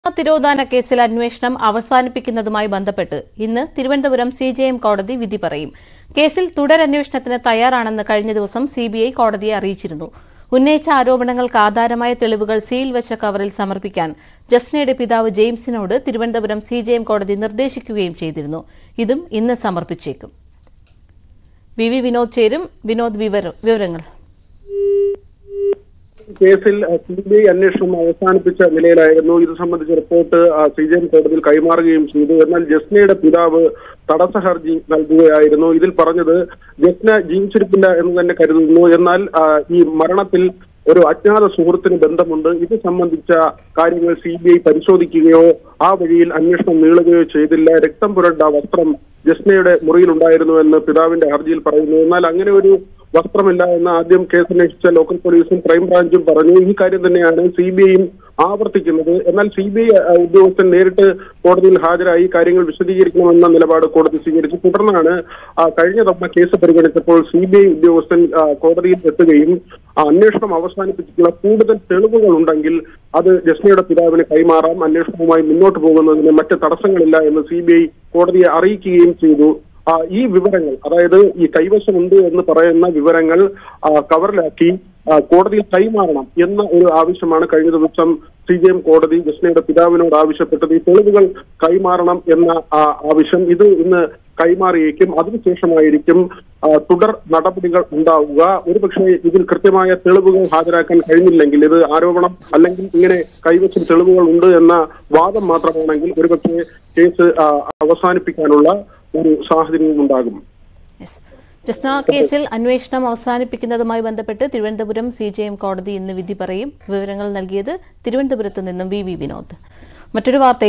തിരോധാന കേസിൽ അന്വേഷണം അവസാനിപ്പിക്കുന്നതുമായി ബന്ധപ്പെട്ട് ഇന്ന് തിരുവനന്തപുരം സി ജെ എം കോടതി വിധി പറയും കേസിൽ തുടരന്വേഷണത്തിന് തയ്യാറാണെന്ന് കഴിഞ്ഞ ദിവസം സിബിഐ കോടതിയെ അറിയിച്ചിരുന്നു ഉന്നയിച്ച ആരോപണങ്ങൾക്ക് ആധാരമായ തെളിവുകൾ സീൽ വെച്ച കവറിൽ സമർപ്പിക്കാൻ ജസ്നയുടെ പിതാവ് ജെയിംസിനോട് തിരുവനന്തപുരം സി ജെ എം കോടതി നിർദ്ദേശിക്കുകയും ചെയ്തിരുന്നു ഇതും ഇന്ന് സമർപ്പിച്ചേക്കും വി വി വിനോദ് ചേരും വിനോദ് വിവര- വിവരങ്ങൾ കേസിൽ സി ബി ഐ അന്വേഷണം അവസാനിപ്പിച്ച നിലയിലായിരുന്നു ഇത് സംബന്ധിച്ച റിപ്പോർട്ട് സി ജി എം കോടതിയിൽ കൈമാറുകയും ചെയ്തു എന്നാൽ ജസ്നയുടെ പിതാവ് തടസ്സ ഹർജി നൽകുകയായിരുന്നു ഇതിൽ പറഞ്ഞത് ജസ്ന ജീവിച്ചിരിപ്പില്ല എന്ന് തന്നെ കരുതുന്നു എന്നാൽ ആ, ഈ മരണത്തിൽ ഒരു അജ്ഞാത സുഹൃത്തിന് ബന്ധമുണ്ട് ഇത് സംബന്ധിച്ച കാര്യങ്ങൾ സി ബി ഐ പരിശോധിക്കുകയോ ആ വഴിയിൽ അന്വേഷണം നീളുകയോ ചെയ്തില്ല രക്തം പുരണ്ട വസ്ത്രം ജസ്നയുടെ മുറിയിലുണ്ടായിരുന്നുവെന്ന് പിതാവിന്റെ ഹർജിയിൽ പറയുന്നു എന്നാൽ അങ്ങനെ ഒരു വസ്ത്രമില്ല എന്ന് ആദ്യം കേസ് അന്വേഷിച്ച ലോക്കൽ പോലീസും ക്രൈംബ്രാഞ്ചും പറഞ്ഞു ഈ കാര്യം തന്നെയാണ് സി ബി ഐയും ആവർത്തിക്കുന്നത് എന്നാൽ സി ബി ഐ ഉദ്യോഗസ്ഥൻ നേരിട്ട് കോടതിയിൽ ഹാജരായി കാര്യങ്ങൾ വിശദീകരിക്കണമെന്ന നിലപാട് കോടതി സ്വീകരിച്ചു തുടർന്നാണ് ആ, കഴിഞ്ഞ തവണ കേസ് പരിഗണിച്ചപ്പോൾ സി ബി ഐ ഉദ്യോഗസ്ഥൻ ആ, കോടതിയിൽ എത്തുകയും ആ അന്വേഷണം അവസാനിപ്പിച്ചിട്ടുള്ള കൂടുതൽ തെളിവുകൾ ഉണ്ടെങ്കിൽ അത് ജസ്നയുടെ പിതാവിന് കൈമാറാം അന്വേഷണവുമായി മുന്നോട്ട് പോകുന്നതിന് മറ്റ് തടസ്സങ്ങളില്ല എന്ന് സി ബി ഐ കോടതിയെ അറിയിക്കുകയും ചെയ്തു ആ, ഈ വിവരങ്ങൾ അതായത് ഈ കൈവശമുണ്ട് എന്ന് പറയുന്ന വിവരങ്ങൾ ആ, കവറിലാക്കി ആ, കോടതിയിൽ കൈമാറണം എന്ന ഒരു ആവശ്യമാണ് കഴിഞ്ഞ ദിവസം സി ജി എം കോടതി ജസ്നയുടെ പിതാവിനോട് ആവശ്യപ്പെട്ടത് ഈ തെളിവുകൾ കൈമാറണം എന്ന ആ, ആവശ്യം ഇത് ഇന്ന് കൈമാറിയേക്കും അതിനുശേഷമായിരിക്കും ആ, തുടർ നടപടികൾ ഉണ്ടാവുക ഒരുപക്ഷെ ഇതിൽ കൃത്യമായ തെളിവുകൾ ഹാജരാക്കാൻ കഴിഞ്ഞില്ലെങ്കിൽ ഇത് ആരോപണം അല്ലെങ്കിൽ ഇങ്ങനെ കൈവശം തെളിവുകൾ ഉണ്ട് എന്ന വാദം മാത്രമാണെങ്കിൽ ഒരുപക്ഷെ കേസ് ആ, അവസാനിപ്പിക്കാനുള്ള ഒരു സാഹചര്യം ഉണ്ടാകും യെസ്. ജസ്ന കേസിൽ അന്വേഷണം അവസാനിപ്പിക്കുന്നതുമായി ബന്ധപ്പെട്ട് തിരുവനന്തപുരം സി ജെ എം കോടതി ഇന്ന് വിധി പറയും വിവരങ്ങൾ നൽകിയത് തിരുവനന്തപുരത്ത് നിന്നും വി വി വിനോദ് മറ്റൊരു വാർത്ത